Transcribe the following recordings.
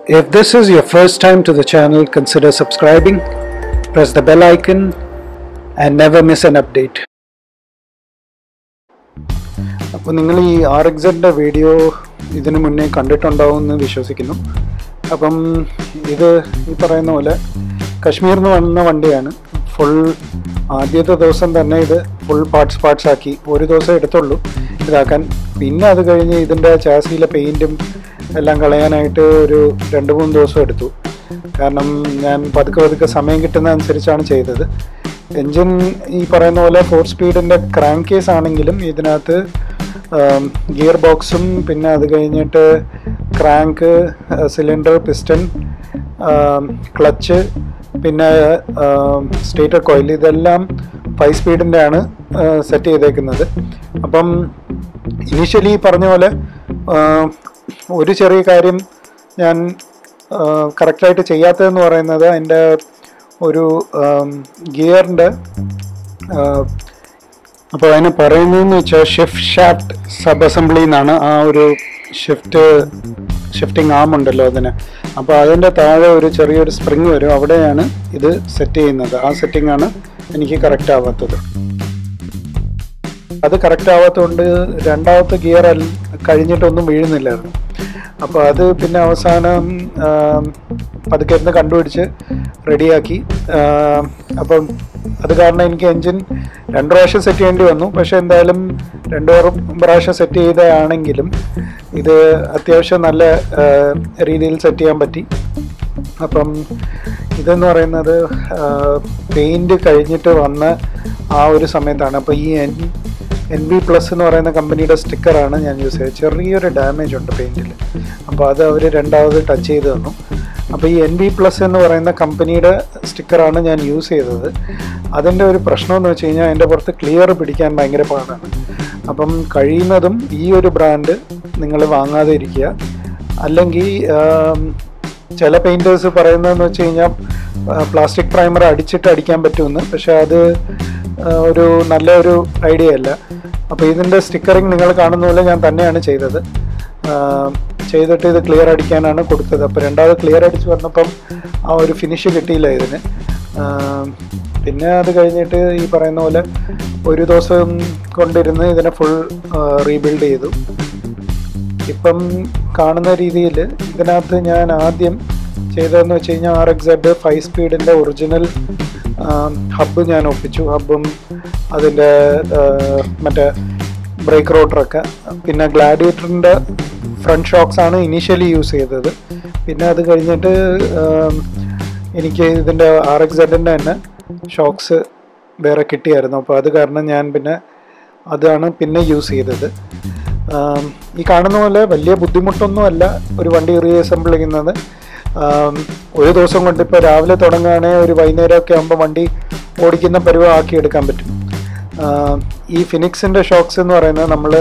If this is your first time to the channel, consider subscribing, press the bell icon, and never miss an update. അപ്പോൾ നിങ്ങൾ ഈ R എക്സിൻ്റെ video ഇതിനു മുന്നേ കണ്ടിട്ടുണ്ടാവുമെന്ന് വിശ്വസിക്കുന്നു അപ്പം ഇത് ഈ പറയുന്ന പോലെ കശ്മീരിൽ നിന്ന് വന്ന വണ്ടിയാണ് ഫുൾ ആദ്യത്തെ ദിവസം തന്നെ ഇത് ഫുൾ പാർട്സ് പാർട്സ് ആക്കി ഒരു ദിവസം എടുത്തുള്ളൂ ഇതാക്കാൻ പിന്നെ അത് കഴിഞ്ഞ് ഇതിൻ്റെ ചാസിയിലെ പെയിൻറ്റും എല്ലാം കളയാനായിട്ട് ഒരു രണ്ട് മൂന്ന് ദിവസം എടുത്തു കാരണം ഞാൻ പതുക്കെ പതുക്കെ സമയം കിട്ടുന്ന അനുസരിച്ചാണ് ചെയ്തത് എൻജിൻ ഈ പറയുന്ന പോലെ ഫോർ സ്പീഡിൻ്റെ ക്രാങ്ക് കേസ് ആണെങ്കിലും ഇതിനകത്ത് ഗിയർ ബോക്സും പിന്നെ അത് കഴിഞ്ഞിട്ട് ക്രാങ്ക് സിലിണ്ടർ പിസ്റ്റൺ ക്ലച്ച് പിന്നെ സ്റ്റേറ്റർ കോയിൽ ഇതെല്ലാം ഫൈവ് സ്പീഡിൻ്റെ ആണ് സെറ്റ് ചെയ്തേക്കുന്നത് അപ്പം ഇനീഷ്യലി പറഞ്ഞ പോലെ ഒരു ചെറിയ കാര്യം ഞാൻ കറക്റ്റായിട്ട് ചെയ്യാത്തതെന്ന് പറയുന്നത് അതിൻ്റെ ഒരു ഗിയറിൻ്റെ അപ്പോൾ അതിന് പറയുന്നതെന്ന് വെച്ചാൽ ഷിഫ്റ്റ് ഷാഫ്റ്റ് സബ് അസംബ്ലി എന്നാണ് ആ ഒരു ഷിഫ്റ്റ് ഷിഫ്റ്റിംഗ് ആം ഉണ്ടല്ലോ അതിന് അപ്പോൾ അതിൻ്റെ താഴെ ഒരു ചെറിയൊരു സ്പ്രിങ് വരും അവിടെയാണ് ഇത് സെറ്റ് ചെയ്യുന്നത് ആ സെറ്റിംഗ് ആണ് എനിക്ക് കറക്റ്റ് ആവാത്തത് അത് കറക്റ്റ് ആവാത്തതുകൊണ്ട് രണ്ടാമത്തെ ഗിയർ കഴിഞ്ഞിട്ടൊന്നും വീഴുന്നില്ലായിരുന്നു അപ്പോൾ അത് പിന്നെ അവസാനം പതുക്കെ ഇരുന്ന് കണ്ടുപിടിച്ച് റെഡിയാക്കി അപ്പം അത് കാരണം എനിക്ക് എൻജിൻ രണ്ട് പ്രാവശ്യം സെറ്റ് ചെയ്യേണ്ടി വന്നു പക്ഷെ എന്തായാലും രണ്ടു പ്രാവശ്യം സെറ്റ് ചെയ്തതാണെങ്കിലും ഇത് അത്യാവശ്യം നല്ല രീതിയിൽ സെറ്റ് ചെയ്യാൻ പറ്റി അപ്പം ഇതെന്ന് പറയുന്നത് പെയിൻറ് കഴിഞ്ഞിട്ട് വന്ന ആ ഒരു സമയത്താണ് അപ്പോൾ ഈ എൻ എൻ ബി പ്ലസ് എന്ന് പറയുന്ന കമ്പനിയുടെ സ്റ്റിക്കറാണ് ഞാൻ യൂസ് ചെയ്തത് ചെറിയൊരു ഡാമേജ് ഉണ്ട് പെയിൻറ്റിൽ അപ്പോൾ അത് അവർ രണ്ടാമത് ടച്ച് ചെയ്ത് തന്നു അപ്പോൾ ഈ എൻ ബി പ്ലസ് എന്ന് പറയുന്ന കമ്പനിയുടെ സ്റ്റിക്കറാണ് ഞാൻ യൂസ് ചെയ്തത് അതിൻ്റെ ഒരു പ്രശ്നം എന്ന് വെച്ച് കഴിഞ്ഞാൽ എൻ്റെ പുറത്ത് ക്ലിയർ പിടിക്കാൻ ഭയങ്കര പാടാണ് അപ്പം കഴിയുന്നതും ഈ ഒരു ബ്രാൻഡ് നിങ്ങൾ വാങ്ങാതെ ഇരിക്കുക അല്ലെങ്കിൽ ചില പെയിൻറ്റേഴ്സ് പറയുന്നതെന്ന് വെച്ച് കഴിഞ്ഞാൽ പ്ലാസ്റ്റിക് പ്രൈമർ അടിച്ചിട്ട് അടിക്കാൻ പറ്റുമെന്ന് പക്ഷേ അത് ഒരു നല്ല ഒരു ഐഡിയ അല്ല അപ്പോൾ ഇതിൻ്റെ സ്റ്റിക്കറിങ് നിങ്ങൾ കാണുന്ന പോലെ ഞാൻ തന്നെയാണ് ചെയ്തത് ചെയ്തിട്ട് ഇത് ക്ലിയർ അടിക്കാനാണ് കൊടുത്തത് അപ്പോൾ രണ്ടാമത് ക്ലിയർ അടിച്ച് വന്നപ്പം ആ ഒരു ഫിനിഷ് കിട്ടിയില്ല ഇതിന് പിന്നെ അത് കഴിഞ്ഞിട്ട് ഈ പറയുന്ന പോലെ ഒരു ദിവസം കൊണ്ടിരുന്ന് ഇതിനെ ഫുൾ റീബിൽഡ് ചെയ്തു ഇപ്പം കാണുന്ന രീതിയിൽ ഇതിനകത്ത് ഞാൻ ആദ്യം ചെയ്തതെന്ന് വെച്ച് കഴിഞ്ഞാൽ ആർ എക്സ് സെഡ് ഫൈവ് സ്പീഡിൻ്റെ ഒറിജിനൽ ഹബ്ബ് ഞാൻ ഒപ്പിച്ചു ഹബ്ബും അതിൻ്റെ മറ്റേ ബ്രേക്ക് റോട്ടറൊക്കെ പിന്നെ ഗ്ലാഡിയേറ്ററിൻ്റെ ഫ്രണ്ട് ഷോക്സ് ആണ് ഇനീഷ്യലി യൂസ് ചെയ്തത് പിന്നെ അത് കഴിഞ്ഞിട്ട് എനിക്ക് ഇതിൻ്റെ ആർ എക്സ് സെഡിൻ്റെ തന്നെ ഷോക്സ് വേറെ കിട്ടിയായിരുന്നു അപ്പോൾ അത് കാരണം ഞാൻ പിന്നെ അതാണ് പിന്നെ യൂസ് ചെയ്തത് ഈ കാണുന്ന പോലെ വലിയ ബുദ്ധിമുട്ടൊന്നും അല്ല ഒരു വണ്ടി റീഅസംബിൾ ചെയ്യുന്നത് ഒരു ദിവസം കൊണ്ട് ഇപ്പോൾ രാവിലെ തുടങ്ങുകയാണെങ്കിൽ ഒരു വൈകുന്നേരമൊക്കെ ആകുമ്പോൾ വണ്ടി ഓടിക്കുന്ന പരുവം ആക്കി എടുക്കാൻ പറ്റും ഈ ഫിനിക്സിൻ്റെ ഷോക്സ് എന്ന് പറയുന്നത് നമ്മൾ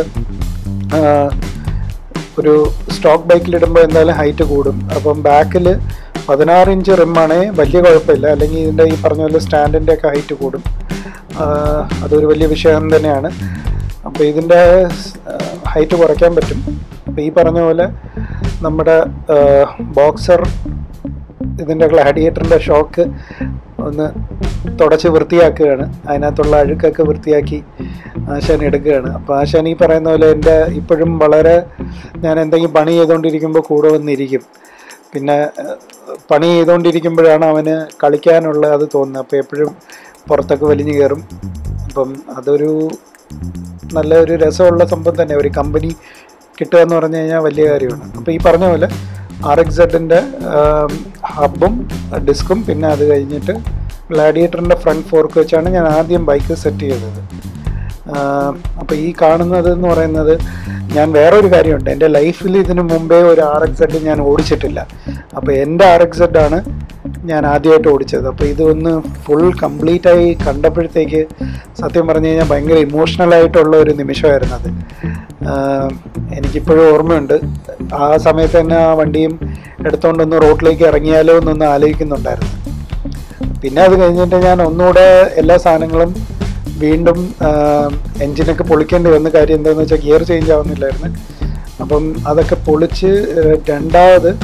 ഒരു സ്റ്റോക്ക് ബൈക്കിലിടുമ്പോൾ എന്തായാലും ഹൈറ്റ് കൂടും അപ്പം ബാക്കിൽ പതിനാറ് ഇഞ്ച് റിമ്മാണ് വലിയ കുഴപ്പമില്ല അല്ലെങ്കിൽ ഇതിൻ്റെ ഈ പറഞ്ഞ പോലെ സ്റ്റാൻഡിൻ്റെ ഒക്കെ ഹൈറ്റ് കൂടും അതൊരു വലിയ വിഷയം തന്നെയാണ് അപ്പോൾ ഇതിൻ്റെ ഹൈറ്റ് കുറയ്ക്കാൻ പറ്റും അപ്പോൾ ഈ പറഞ്ഞ പോലെ നമ്മുടെ ബോക്സർ ഇതിൻ്റെ ഗ്ലാഡിയേറ്ററിൻ്റെ ഷോക്ക് ഒന്ന് തുടച്ച് വൃത്തിയാക്കുകയാണ് അതിനകത്തുള്ള അഴുക്കൊക്കെ വൃത്തിയാക്കി ആശാൻ എടുക്കുകയാണ് അപ്പോൾ ആശാൻ ഈ പറയുന്ന പോലെ എൻ്റെ ഇപ്പോഴും വളരെ ഞാൻ എന്തെങ്കിലും പണി ചെയ്തുകൊണ്ടിരിക്കുമ്പോൾ കൂടെ വന്നിരിക്കും പിന്നെ പണി ചെയ്തുകൊണ്ടിരിക്കുമ്പോഴാണ് അവന് കളിക്കാനുള്ള അത് തോന്നുന്നത് അപ്പോൾ എപ്പോഴും പുറത്തൊക്കെ വലിഞ്ഞു കയറും അപ്പം അതൊരു നല്ല ഒരു രസമുള്ള സംഭവം തന്നെ ഒരു കമ്പനി കിട്ടുക എന്ന് പറഞ്ഞു കഴിഞ്ഞാൽ വലിയ കാര്യമാണ് അപ്പോൾ ഈ പറഞ്ഞ പോലെ ആർ എക്സ് സെഡിൻ്റെ ഹബും ഡിസ്കും പിന്നെ അത് കഴിഞ്ഞിട്ട് ഗ്ലാഡിയേറ്ററിൻ്റെ ഫ്രണ്ട് ഫോർക്ക് വെച്ചാണ് ഞാൻ ആദ്യം ബൈക്ക് സെറ്റ് ചെയ്തത് അപ്പോൾ ഈ കാണുന്നത് എന്ന് പറയുന്നത് ഞാൻ വേറൊരു കാര്യമുണ്ട് എൻ്റെ ലൈഫിൽ ഇതിനു മുമ്പേ ഒരു ആർ എക്സ് സെഡ് ഞാൻ ഓടിച്ചിട്ടില്ല അപ്പോൾ എൻ്റെ ആർ എക്സ് സെഡാണ് ഞാൻ ആദ്യമായിട്ട് ഓടിച്ചത് അപ്പോൾ ഇതൊന്ന് ഫുൾ കംപ്ലീറ്റ് ആയി കണ്ടപ്പോഴത്തേക്ക് സത്യം പറഞ്ഞു കഴിഞ്ഞാൽ ഭയങ്കര ഇമോഷണൽ ആയിട്ടുള്ള ഒരു നിമിഷമായിരുന്നു അത് എനിക്കിപ്പോഴും ഓർമ്മയുണ്ട് ആ സമയത്ത് തന്നെ ആ വണ്ടിയും എടുത്തുകൊണ്ടൊന്ന് റോഡിലേക്ക് ഇറങ്ങിയാലോ എന്നൊന്ന് ആലോചിക്കുന്നുണ്ടായിരുന്നു പിന്നെ അത് കഴിഞ്ഞിട്ട് ഞാൻ ഒന്നുകൂടെ എല്ലാ സാധനങ്ങളും വീണ്ടും എൻജിനൊക്കെ പൊളിക്കേണ്ടി വന്ന കാര്യം എന്താണെന്ന് വെച്ചാൽ ഗിയർ ചേഞ്ച് ആവുന്നില്ലായിരുന്നു അപ്പം അതൊക്കെ പൊളിച്ച് ഏഹ്, രണ്ടാമത്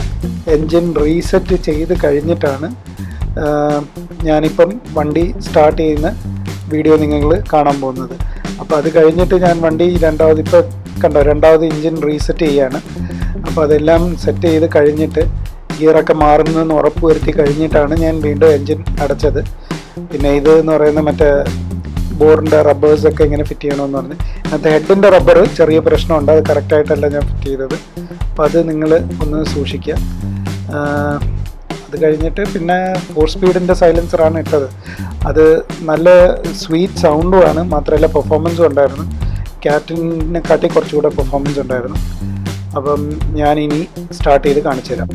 എൻജിൻ റീസെറ്റ് ചെയ്ത് കഴിഞ്ഞിട്ടാണ് ആ, ഞാനിപ്പം വണ്ടി സ്റ്റാർട്ട് ചെയ്യുന്ന വീഡിയോ നിങ്ങൾ കാണാൻ പോകുന്നത് അപ്പോൾ അത് കഴിഞ്ഞിട്ട് ഞാൻ വണ്ടി രണ്ടാമത് ഇപ്പോൾ കണ്ടോ രണ്ടാമത് എൻജിൻ റീസെറ്റ് ചെയ്യാണ് അപ്പോൾ അതെല്ലാം സെറ്റ് ചെയ്ത് കഴിഞ്ഞിട്ട് ഗിയറൊക്കെ മാറുന്നതെന്ന് ഉറപ്പ് വരുത്തി കഴിഞ്ഞിട്ടാണ് ഞാൻ വീണ്ടും എൻജിൻ അടച്ചത് പിന്നെ ഇത് എന്ന് പറയുന്നത് മറ്റേ ബോറിൻ്റെ റബ്ബേഴ്സൊക്കെ ഇങ്ങനെ ഫിറ്റ് ചെയ്യണമെന്ന് പറഞ്ഞ് അതിനകത്ത് ഹെഡിൻ്റെ റബ്ബർ ചെറിയ പ്രശ്നമുണ്ട് അത് കറക്റ്റായിട്ടല്ല ഞാൻ ഫിറ്റ് ചെയ്തത് അപ്പോൾ അത് നിങ്ങൾ ഒന്ന് സൂക്ഷിക്കുക ആ, അത് കഴിഞ്ഞിട്ട് പിന്നെ ഫോർ സ്പീഡിൻ്റെ സൈലൻസറാണ് ഇട്ടത് അത് നല്ല സ്വീറ്റ് സൗണ്ടുമാണ് മാത്രമല്ല പെർഫോമൻസും ഉണ്ടായിരുന്നു ക്യാറ്റിനെ കാട്ടി കുറച്ചുകൂടെ പെർഫോമൻസ് ഉണ്ടായിരുന്നു അപ്പം ഞാൻ ഇനി സ്റ്റാർട്ട് ചെയ്ത് കാണിച്ചു തരാം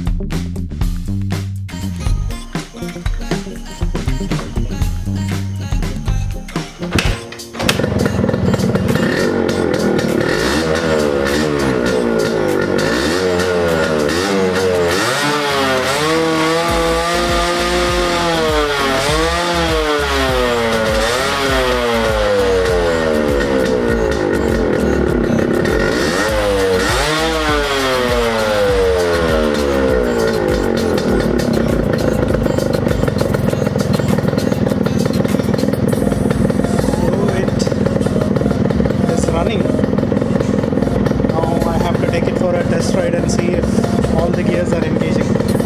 it is running. Now I have to take it for a test ride and see if all the gears are engaging.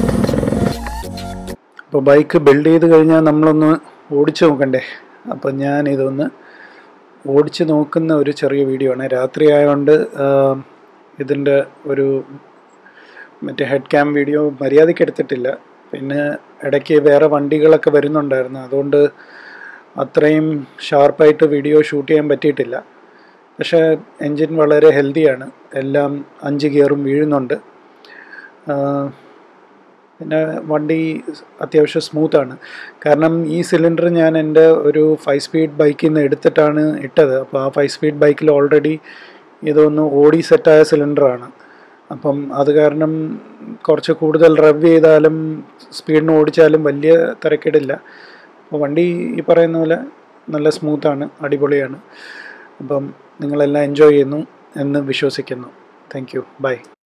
അപ്പോൾ ബൈക്ക് ബിൽഡ് ചെയ്ത് കഴിഞ്ഞാൽ നമ്മളൊന്ന് ഓടിച്ചു നോക്കണ്ടേ അപ്പോൾ ഞാൻ ഇതൊന്ന് ഓടിച്ച് നോക്കുന്ന ഒരു ചെറിയ വീഡിയോ ആണ് രാത്രി ആയതുകൊണ്ട് ഇതിൻ്റെ ഒരു മറ്റേ ഹെഡ് ക്യാം വീഡിയോ മര്യാദയ്ക്ക് എടുത്തിട്ടില്ല പിന്നെ ഇടയ്ക്ക് വേറെ വണ്ടികളൊക്കെ വരുന്നുണ്ടായിരുന്നു അതുകൊണ്ട് അത്രയും ഷാർപ്പായിട്ട് വീഡിയോ ഷൂട്ട് ചെയ്യാൻ പറ്റിയിട്ടില്ല പക്ഷേ എൻജിൻ വളരെ ഹെൽത്തിയാണ് എല്ലാം അഞ്ച് ഗിയറും വീഴുന്നുണ്ട് ആ, പിന്നെ വണ്ടി അത്യാവശ്യം സ്മൂത്താണ് കാരണം ഈ സിലിണ്ടർ ഞാൻ എൻ്റെ ഒരു ഫൈവ് സ്പീഡ് ബൈക്കിൽ നിന്ന് എടുത്തിട്ടാണ് ഇട്ടത് അപ്പോൾ ആ ഫൈവ് സ്പീഡ് ബൈക്കിൽ ഓൾറെഡി ഇതൊന്ന് ഓടി സെറ്റായ സിലിണ്ടറാണ് അപ്പം അത് കാരണം കുറച്ച് കൂടുതൽ റവ് ചെയ്താലും സ്പീഡിന് ഓടിച്ചാലും വലിയ തിരക്കേടില്ല അപ്പോൾ വണ്ടി ഈ പറയുന്ന പോലെ നല്ല സ്മൂത്താണ് അടിപൊളിയാണ് അപ്പം നിങ്ങളെല്ലാം എൻജോയ് ചെയ്യുന്നു എന്ന് വിശ്വസിക്കുന്നു താങ്ക് യു ബൈ